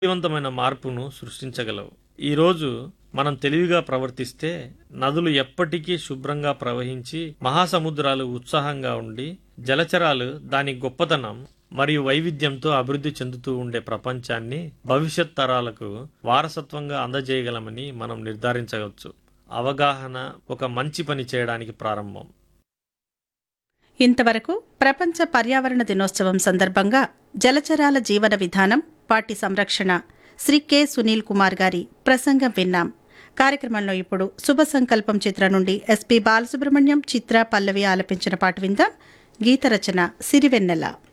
శక్తివంతమైన మార్పును సృష్టించగలవు ఈరోజు మనం తెలివిగా ప్రవర్తిస్తే నదులు ఎప్పటికీ శుభ్రంగా ప్రవహించి మహాసముద్రాలు ఉత్సాహంగా ఉండి జలచరాలు దాని గొప్పతనం మరియు వైవిధ్యంతో అభివృద్ధి చెందుతూ ఉండే ప్రపంచాన్ని భవిష్యత్ తరాలకు వారసత్వంగా అందజేయగలమని మనం నిర్ధారించవచ్చు అవగాహన ఒక మంచి పని చేయడానికి ప్రారంభం ఇంతవరకు ప్రపంచ పర్యావరణ దినోత్సవం సందర్భంగా జలచరాల జీవన విధానం వాటి సంరక్షణ శ్రీ కె సునీల్ కుమార్ గారి ప్రసంగం విన్నాం కార్యక్రమంలో ఇప్పుడు శుభ సంకల్పం చిత్ర నుండి ఎస్పి బాలసుబ్రహ్మణ్యం చిత్ర పల్లవి ఆలపించిన పాట విందాం గీత రచన సిరివెన్నెల